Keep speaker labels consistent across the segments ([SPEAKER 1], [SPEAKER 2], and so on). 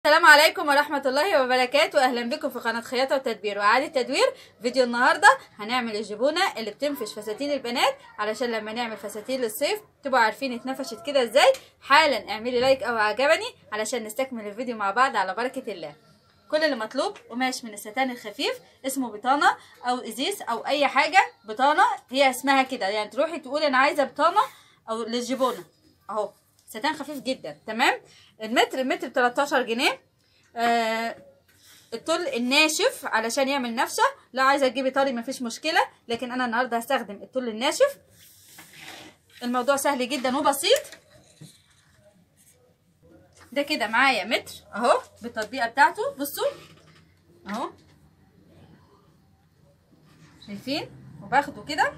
[SPEAKER 1] السلام عليكم ورحمة الله وبركاته أهلا بكم في قناة خياطة وتدبير وإعادة تدوير فيديو النهاردة هنعمل الجبونة اللي بتنفش فساتين البنات علشان لما نعمل فساتين للصيف تبقوا عارفين اتنفشت كده ازاي حالا اعملي لايك أو عجبني علشان نستكمل الفيديو مع بعض على بركة الله كل اللي مطلوب قماش من الستان الخفيف اسمه بطانة أو إزيز أو أي حاجة بطانة هي اسمها كده يعني تروحي تقولي أنا عايزة بطانة أو للجبونة أهو ستان خفيف جدا تمام المتر المتر ب 13 جنيه آه الطول الناشف علشان يعمل نفشه لو عايزه تجيبي طري مفيش مشكله لكن انا النهارده هستخدم الطول الناشف الموضوع سهل جدا وبسيط ده كده معايا متر اهو بالتطبيقه بتاعته بصوا اهو شايفين وباخده كده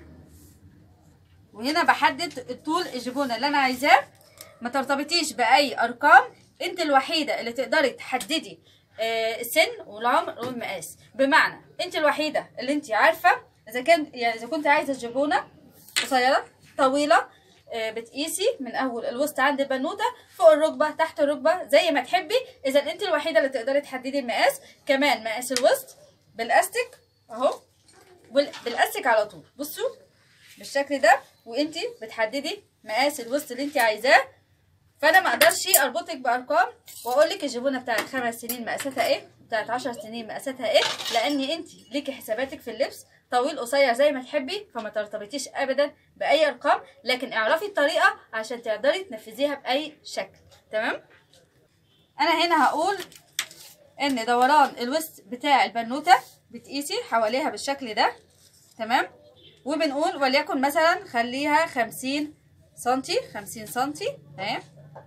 [SPEAKER 1] وهنا بحدد الطول الجبونه اللي انا عايزاه ما ترتبطيش باي ارقام انت الوحيده اللي تقدري تحددي آه السن والعمر والمقاس بمعنى انت الوحيده اللي انت عارفه اذا كان يعني اذا كنت عايزه الجبونه قصيره طويله آه بتقيسي من اول الوسط عند البنوته فوق الركبه تحت الركبه زي ما تحبي اذا انت الوحيده اللي تقدري تحددي المقاس كمان مقاس الوسط بالاستيك اهو بالاستيك على طول بصوا بالشكل ده وانت بتحددي مقاس الوسط اللي انت عايزاه فانا ما اقدرش اربطك بارقام واقول لك الجبونه بتاعت خمس سنين مقاساتها ايه بتاعت عشر سنين مقاساتها ايه لان انت ليكي حساباتك في اللبس طويل قصير زي ما تحبي فما ترتبطيش ابدا باي ارقام لكن اعرفي الطريقه عشان تقدري تنفذيها باي شكل تمام انا هنا هقول ان دوران الوسط بتاع البنوته بتقيسي حواليها بالشكل ده تمام وبنقول وليكن مثلا خليها خمسين سنتي خمسين سنتي تمام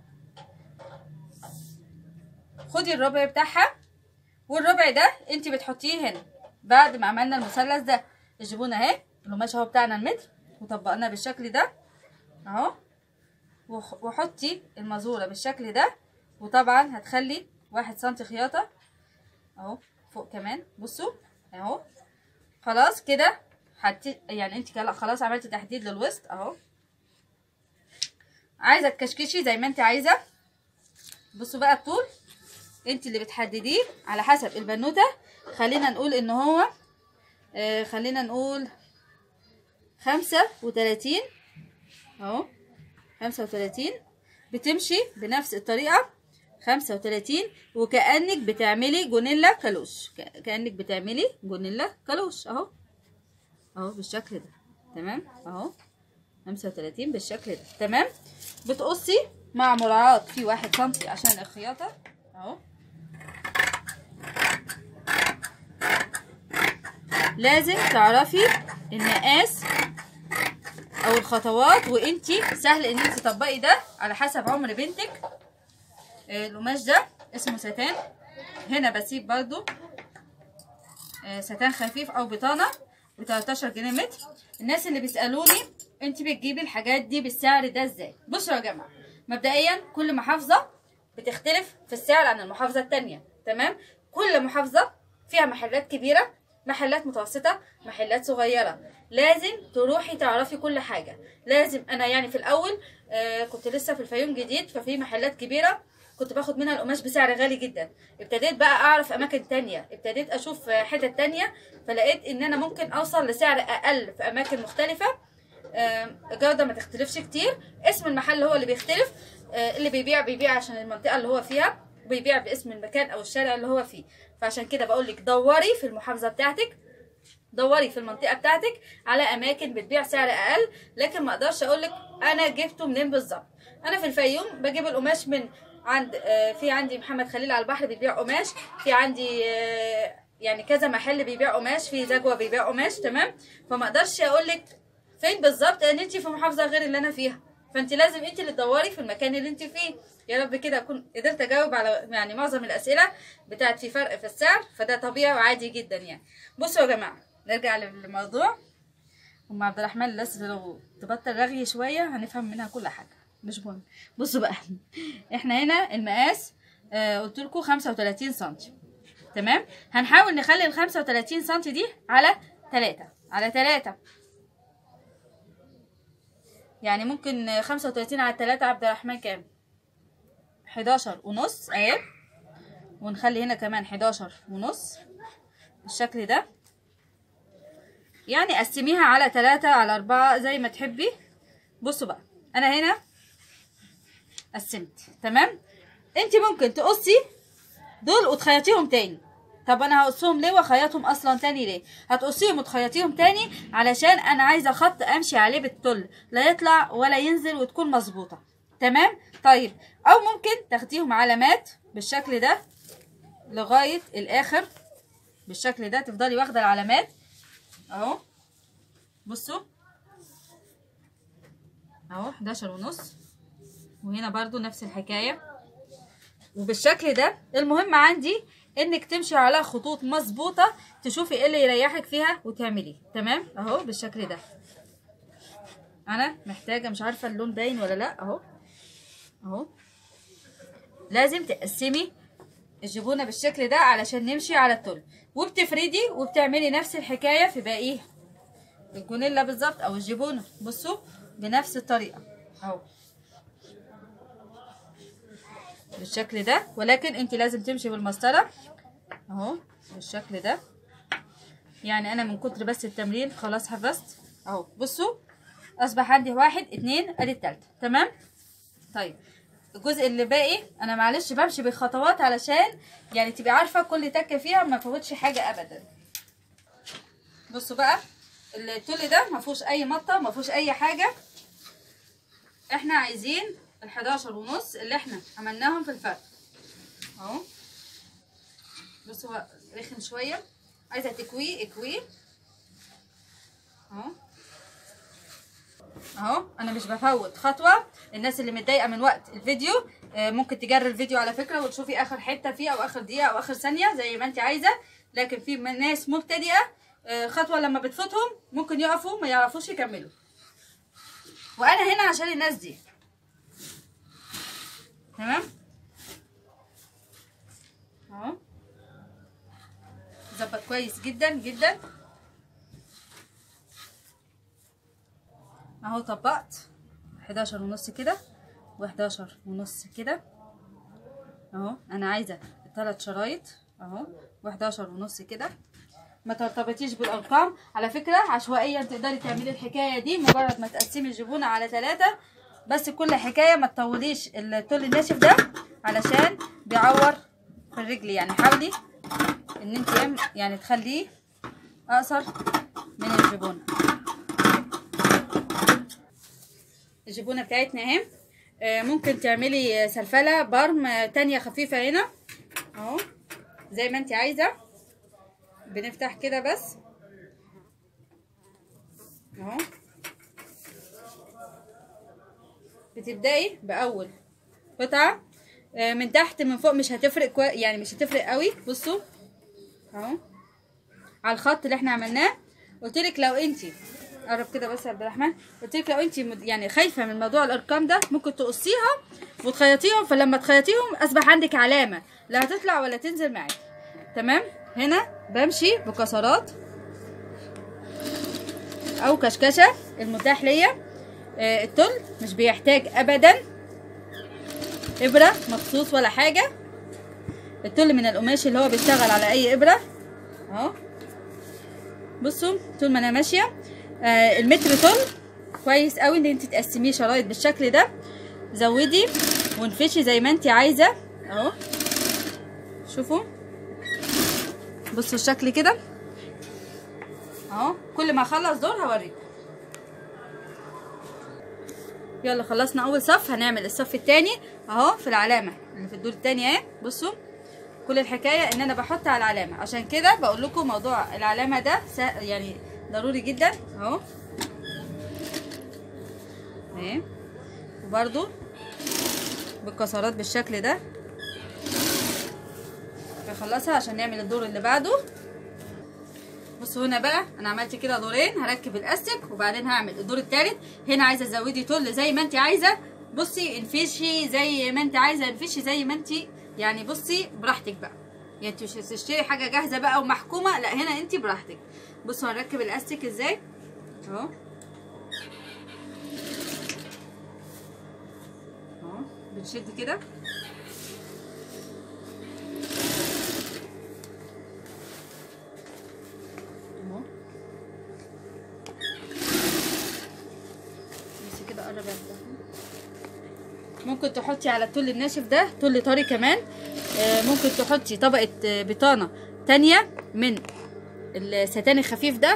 [SPEAKER 1] خدي الربع بتاعها والربع ده انت بتحطيه هنا بعد ما عملنا المثلث ده الجبونه اهي القماش اهو بتاعنا المتر وطبقناه بالشكل ده اهو وحطي المزوره بالشكل ده وطبعا هتخلي واحد سنتي خياطه اهو فوق كمان بصوا اهو خلاص كده حطي يعني انت خلاص عملتي تحديد للوسط اهو عايزه تكشكشي زي ما انت عايزه بصوا بقى الطول انت اللي بتحدديه على حسب البنوته خلينا نقول ان هو آه خلينا نقول خمسة وتلاتين اهو خمسة وتلاتين بتمشي بنفس الطريقة خمسة وتلاتين وكأنك بتعملي جونيلا كالوش كأنك بتعملي جونيلا كالوش اهو اهو بالشكل ده تمام اهو خمسة وتلاتين بالشكل ده تمام بتقصي مع مراعاة في واحد سنتي عشان الخياطة اهو لازم تعرفي المقاس او الخطوات وانتي سهل ان انتي تطبقي ده على حسب عمر بنتك القماش ده اسمه ستان هنا بسيب برضو ستان خفيف او بطانة ب 13 جنيه متر الناس اللي بيسالوني انت بتجيبي الحاجات دي بالسعر ده ازاي بصوا يا جماعه مبدئيا كل محافظه بتختلف في السعر عن المحافظه التانية تمام كل محافظه فيها محلات كبيره محلات متوسطه محلات صغيره لازم تروحي تعرفي كل حاجه لازم انا يعني في الاول آه كنت لسه في الفيوم جديد ففي محلات كبيره كنت باخد منها القماش بسعر غالي جدا ابتديت بقى اعرف اماكن تانية ابتديت اشوف حتت تانية فلقيت ان انا ممكن اوصل لسعر اقل في اماكن مختلفة الجودة ما تختلفش كتير اسم المحل هو اللي بيختلف اللي بيبيع بيبيع عشان المنطقة اللي هو فيها وبيبيع باسم المكان او الشارع اللي هو فيه فعشان كده بقولك دوري في المحافظة بتاعتك دوري في المنطقة بتاعتك على اماكن بتبيع سعر اقل لكن ما اقدرش اقولك انا جبته منين بالظبط انا في الفيوم بجيب القماش من عند في عندي محمد خليل على البحر بيبيع قماش في عندي يعني كذا محل بيبيع قماش في زجوه بيبيع قماش تمام فما اقدرش اقول لك فين بالظبط لان انت في محافظه غير اللي انا فيها فانت لازم انت اللي تدوري في المكان اللي انت فيه يا رب كده اكون قدرت اجاوب على يعني معظم الاسئله بتاعت في فرق في السعر فده طبيعي وعادي جدا يعني بصوا يا جماعه نرجع للموضوع ام عبد الرحمن لسه لو تبطل رغي شويه هنفهم منها كل حاجه مش مهم بصوا بقى احنا هنا المقاس آه قلت لكم 35 سم تمام هنحاول نخلي ال 35 سم دي على 3 على 3 يعني ممكن 35 على 3 عبد الرحمن كام 11 ونص اهي ونخلي هنا كمان 11 ونص بالشكل ده يعني قسميها على تلاتة على أربعة زي ما تحبي بصوا بقى أنا هنا قسمت تمام انت ممكن تقصي دول وتخيطيهم تاني طب انا هقصهم ليه واخيطهم اصلا تاني ليه هتقصيهم وتخيطيهم تاني علشان انا عايزه خط امشي عليه بالتل لا يطلع ولا ينزل وتكون مظبوطه تمام طيب او ممكن تاخديهم علامات بالشكل ده لغايه الاخر بالشكل ده تفضلي واخده العلامات اهو بصوا اهو 11 ونص وهنا برضو نفس الحكايه وبالشكل ده المهم عندي انك تمشي على خطوط مظبوطه تشوفي ايه اللي يريحك فيها وتعمليه تمام اهو بالشكل ده انا محتاجه مش عارفه اللون باين ولا لا اهو اهو لازم تقسمي الجبونه بالشكل ده علشان نمشي على التل وبتفردي وبتعملي نفس الحكايه في باقي الجونيلا بالظبط او الجبونه بصوا بنفس الطريقه اهو بالشكل ده ولكن انت لازم تمشي بالمسطره اهو بالشكل ده يعني انا من كتر بس التمرين خلاص حفظت اهو بصوا اصبح عندي واحد اتنين ادي التالتة تمام طيب الجزء اللي باقي انا معلش بمشي بخطوات علشان يعني تبقي عارفه كل تكه فيها ما فوتش حاجه ابدا بصوا بقى التل ده ما فيهوش اي مطه ما فيهوش اي حاجه احنا عايزين ال11 ونص اللي احنا عملناهم في الفرق اهو بصوا هو رخم شويه عايزه تكويه اكويه اهو اهو انا مش بفوت خطوه الناس اللي متضايقه من وقت الفيديو آه، ممكن تجري الفيديو على فكره وتشوفي اخر حته فيه او اخر دقيقه او اخر ثانيه زي ما انت عايزه لكن في من- ناس مبتدئه آه، خطوه لما بتفوتهم ممكن يقفوا ما يعرفوش يكملوا وانا هنا عشان الناس دي تمام اهو ظبط كويس جدا جدا اهو طبقت 11 ونص كده و11 ونص كده اهو انا عايزه الثلاث شرايط اهو و11 ونص كده ما ترتبطيش بالارقام على فكره عشوائيا تقدري تعملي الحكايه دي مجرد ما تقسمي الجبونه على ثلاثة بس كل حكايه ما تطوليش التل الناشف ده علشان بيعور في الرجل يعني حاولي ان انت يعني تخليه اقصر من الجبونه الجبونه بتاعتنا اهي آه، ممكن تعملي سلفله برم آه، تانية خفيفه هنا اهو زي ما انت عايزه بنفتح كده بس اهو بتبدأي بأول قطعة آه، من تحت من فوق مش هتفرق كوي... يعني مش هتفرق قوي بصوا اهو على الخط اللي احنا عملناه قلت لك لو انت قرب كده بس يا عبد الرحمن قلت لك لو انت مد- يعني خايفه من موضوع الارقام ده ممكن تقصيها وتخيطيهم فلما تخيطيهم اصبح عندك علامه لا هتطلع ولا تنزل معاكي تمام هنا بمشي بكسرات او كشكشه المتاح ليا آه، التل مش بيحتاج ابدا ابره مخصوص ولا حاجه التل من القماش اللي هو بيشتغل على اي ابره اهو بصوا طول ما انا ماشيه آه المتر تل كويس قوي ان انت تقسميه شرايط بالشكل ده زودي وانفشي زي ما انت عايزه اهو شوفوا بصوا الشكل كده اهو كل ما اخلص دور هوريكم يلا خلصنا اول صف هنعمل الصف التاني اهو في العلامه اللي في الدور التاني اهي بصوا كل الحكايه ان انا بحط على العلامه عشان كده بقول لكم موضوع العلامه ده سا- يعني ضروري جدا اهو اهي وبرده بالكسرات بالشكل ده بخلصها عشان نعمل الدور اللي بعده بصوا هنا بقى انا عملت كده دورين هركب الاستك وبعدين هعمل الدور التالت هنا عايزه تزودي تل زي ما انت عايزه بصي انفشي زي ما انت عايزه انفشي زي ما انت يعني بصي براحتك بقى يعني انت مش هتشتري حاجه جاهزه بقى ومحكومه لا هنا انت براحتك بصوا هنركب الاستك ازاي اهو اهو بنشد كده قرب أفتح. ممكن تحطي على التل الناشف ده تل طري كمان آه، ممكن تحطي طبقة آه، بطانة تانية من الستان الخفيف ده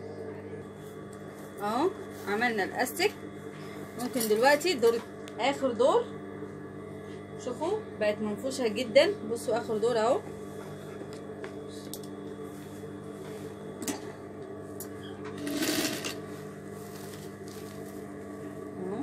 [SPEAKER 1] اهو عملنا الاستك ممكن دلوقتي دور اخر دور شوفوا بقت منفوشة جدا بصوا اخر دور اهو اهو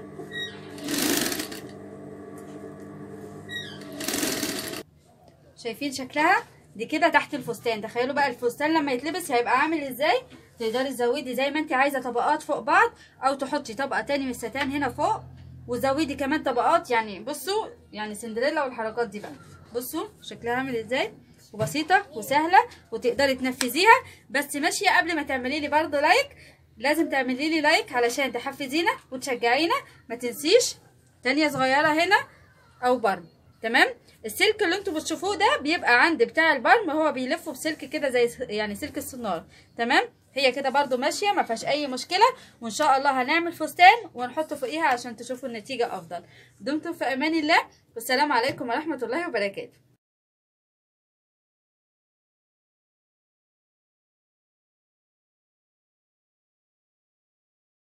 [SPEAKER 1] شايفين شكلها دي كده تحت الفستان تخيلوا بقى الفستان لما يتلبس هيبقى عامل ازاي تقدري تزودي زي ما انت عايزه طبقات فوق بعض او تحطي طبقه تاني من الستان هنا فوق وزودي كمان طبقات يعني بصوا يعني سندريلا والحركات دي بقى بصوا شكلها عامل ازاي وبسيطه وسهله وتقدري تنفذيها بس ماشيه قبل ما تعملي لي برضه لايك لازم تعملي لي لايك علشان تحفزينا وتشجعينا ما تنسيش تانية صغيره هنا او برم تمام السلك اللي انتوا بتشوفوه ده بيبقى عند بتاع البرم هو بيلفه بسلك كده زي س- يعني سلك السنار تمام هي كده برضو ماشيه ما فيهاش اي مشكله وان شاء الله هنعمل فستان ونحطه فوقيها عشان تشوفوا النتيجه افضل دمتم في امان الله والسلام عليكم ورحمه الله وبركاته